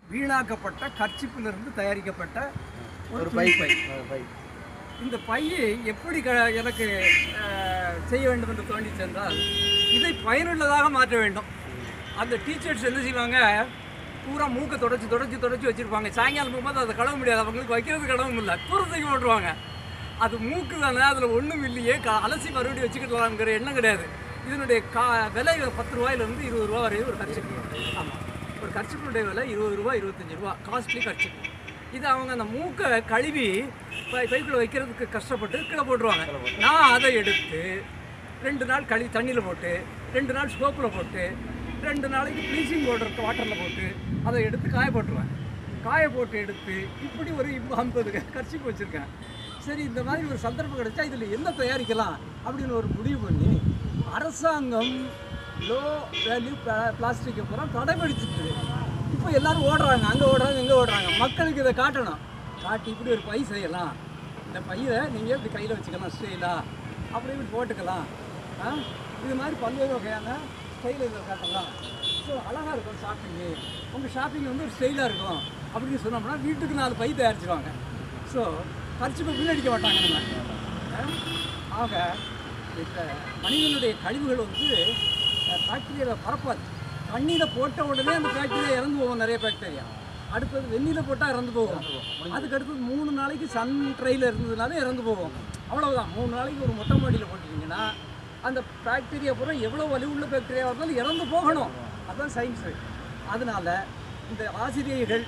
வீணாக்கப்பட்ட கர்ச்சிப்பிலிருந்து தயாரிக்கப்பட்ட ஒரு ஒரு பை துணி ஒரு பை இந்த பையை எப்படி க எனக்கு அஹ், செய்ய வேண்டும் என்று தோண்டிச்சு என்றால் இதை பயனுள்ளதாக மாற்ற வேண்டும் அந்த டீச்சர்ஸ் என்ன செய்வாங்க பூரா மூக்கை தொடச்சி தொடச்சி தொடச்சி வச்சுருப்பாங்க சாயங்காலம் போகும்போது அதை கடவு முடியாது அவங்களுக்கு வைக்கிறது கடவும் இல்லை தூரத்துக்கு போட்டுருவாங்க அது மூக்கு தானே அதில் ஒன்றும் இல்லையே க அலசி மறுபடியும் வச்சுக்கிடலாங்கிற எண்ணம் கிடையாது இதனுடைய கா விலை பத்து ரூபாயிலிருந்து இருபது ரூபா வரையும் ஒரு கர்ச்சிப்பு ஆமாம் ஒரு கர்ச்சிப்பினுடைய விலை இருபது ரூபா இருபத்தஞ்சி ரூபா காஸ்ட்லி கர்ச்சிப்பு இது அவங்க அந்த மூக்கை கழுவி பை பைக்குள்ள வைக்கிறதுக்கு கஷ்டப்பட்டு கீழே போட்டுருவாங்க நான் அதை எடுத்து ரெண்டு நாள் கழுவி தண்ணியில் போட்டு ரெண்டு நாள் சோப்பில் போட்டு ரெண்டு நாளைக்கு ப்ளீச்சிங் பவுடர் வாட்டரில் போட்டு அதை எடுத்து காய போட்டுருவேன் காய போட்டு எடுத்து இப்படி ஒரு இம்ப- ஐம்பது கர்ச்சிப்பு வச்சுருக்கேன் சரி இந்த மாதிரி ஒரு சந்தர்ப்பம் கிடைச்சா இதில் என்ன தயாரிக்கலாம் அப்படின்னு ஒரு முடிவு பண்ணி அரசாங்கம் லோ வேல்யூ பிளாஸ்டிக் அப்புறம் தடைபடிச்சிட்டு இப்போ எல்லாரும் ஓடுறாங்க அங்கே ஓடுறாங்க இங்கே ஓடுறாங்க மக்களுக்கு இதை காட்டணும் காட்டி இப்படி ஒரு பை செய்யலாம் இந்த பையை நீங்கள் இப்படி கையில் வச்சுக்கலாம் ஸ்டைலாக அப்படி இப்படி போட்டுக்கலாம் ஆ இது மாதிரி பல்வேறு வகையான ஸ்டைல் இதில் காட்டலாம் ஸோ அழகாக இருக்கும் ஷாப்பிங்கு உங்கள் ஷாப்பிங் வந்து ஒரு ஸ்டைலாக இருக்கும் அப்படின்னு சொன்னோம்னா வீட்டுக்கு நாலு பை தயாரிச்சிருவாங்க ஸோ கரிச்சு வீணடிக்க மாட்டாங்க நம்ம ஆ? ஆக இந்த மனிதனுடைய கழிவுகள் வந்து பாக்டீரியாவில் பரப்பாது தண்ணியில் போட்ட உடனே அந்த பாக்டீரியா இறந்து போகும் நிறைய பாக்டீரியா அடுத்தது வெந்நில போட்டால் இறந்து போகும் அதுக்கு அடுத்தது மூணு நாளைக்கு சன் ட்ரையில் இருந்ததுனால இறந்து போகும் அவ்வளவுதான் மூணு நாளைக்கு ஒரு மொட்டை மாடியில் போட்டுட்டீங்கன்னா அந்த பாக்டீரியா பூரா எவ்வளோ வலிவுள்ள பாக்டீரியா இருந்தாலும் இறந்து போகணும் அதுதான் சயின்ஸு அதனால இந்த ஆசிரியர்கள்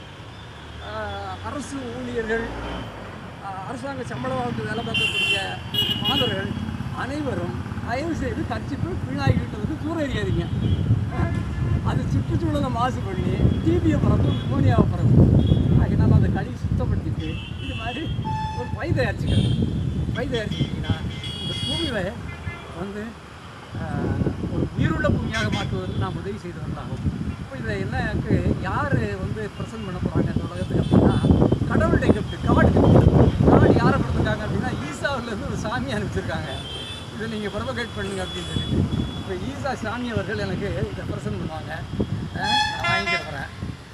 ஆஹ், அரசு ஊழியர்கள் ஆஹ், அரசாங்க சம்பளம் வாங்கி வேலை பார்க்கக்கூடிய மாணவர்கள் அனைவரும் தயவு செய்து கட்சிக்கு வீணாகிட்டு வந்து தூர எறியாதீங்க ஆஹ், அது சுற்றுச்சூழலை மாசு பண்ணி டிபியை பரப்பும் நிமோனியாவை பரப்பும் அதனால் அந்த கழிவு சுத்தப்படுத்திட்டு இது மாதிரி ஒரு பை தயாரிச்சுக்கிறது பை தயாரிச்சிட்டிங்கன்னா இந்த பூமியை வந்து ஆஹ், ஒரு உயிருள்ள பூமியாக மாற்றுவதற்கு நாம் உதவி செய்து வந்தாங்க இப்போ இதை என்னக்கு யார் வந்து ப்ரெசென்ட் பண்ண போகிறாங்க இந்த உலகத்துக்கு அப்படின்னா கடவுளுடைய கிஃப்ட் காடு காடு யாரை கொடுத்துருக்காங்க அப்படின்னா ஈசாவிலேருந்து ஒரு சாமி அனுப்பிச்சிருக்காங்க இதை நீங்கள் ப்ரொபகேட் பண்ணுங்க அப்படின்னு சொல்லிட்டு இப்போ ஈசா சாமி அவர்கள் எனக்கு இதை ப்ரெசென்ட் பண்ணுவாங்க ஆஹ், நான் வாங்கிக்க போகிறேன்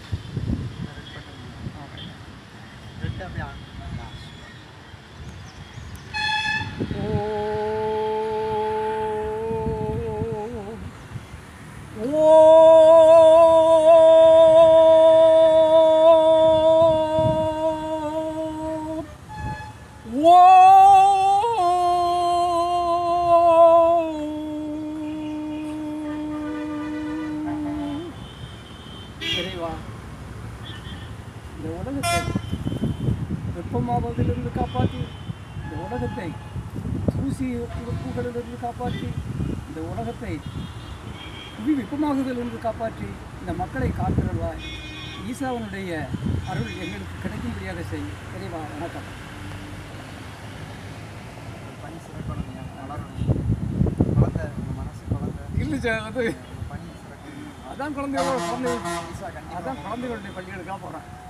இறைவா இந்த உலகத்தை வெப்பமாவதிலிருந்து காப்பாற்றி இந்த உலகத்தை தூசி உப்புகளிலிருந்து காப்பாற்றி இந்த உலகத்தை புவி வெப்பமாகுதலிருந்து காப்பாற்றி இந்த மக்களை காத்திருவாய் ஈசாவனுடைய அருள் எங்களுக்கு கிடைக்கும்படியாக செய் இறைவா வணக்கம் பனி சிறக்கணும் வளரணும் குழந்தை உங்க மனசு குழந்தை இல்லை சார் அது பனி சிறக்கணும் அதான் குழந்தைகளோட குழந்தை ஈசா கண்டிப்பா அதான் குழந்தைகளுடைய பள்ளிகளுக்காக போகிறேன்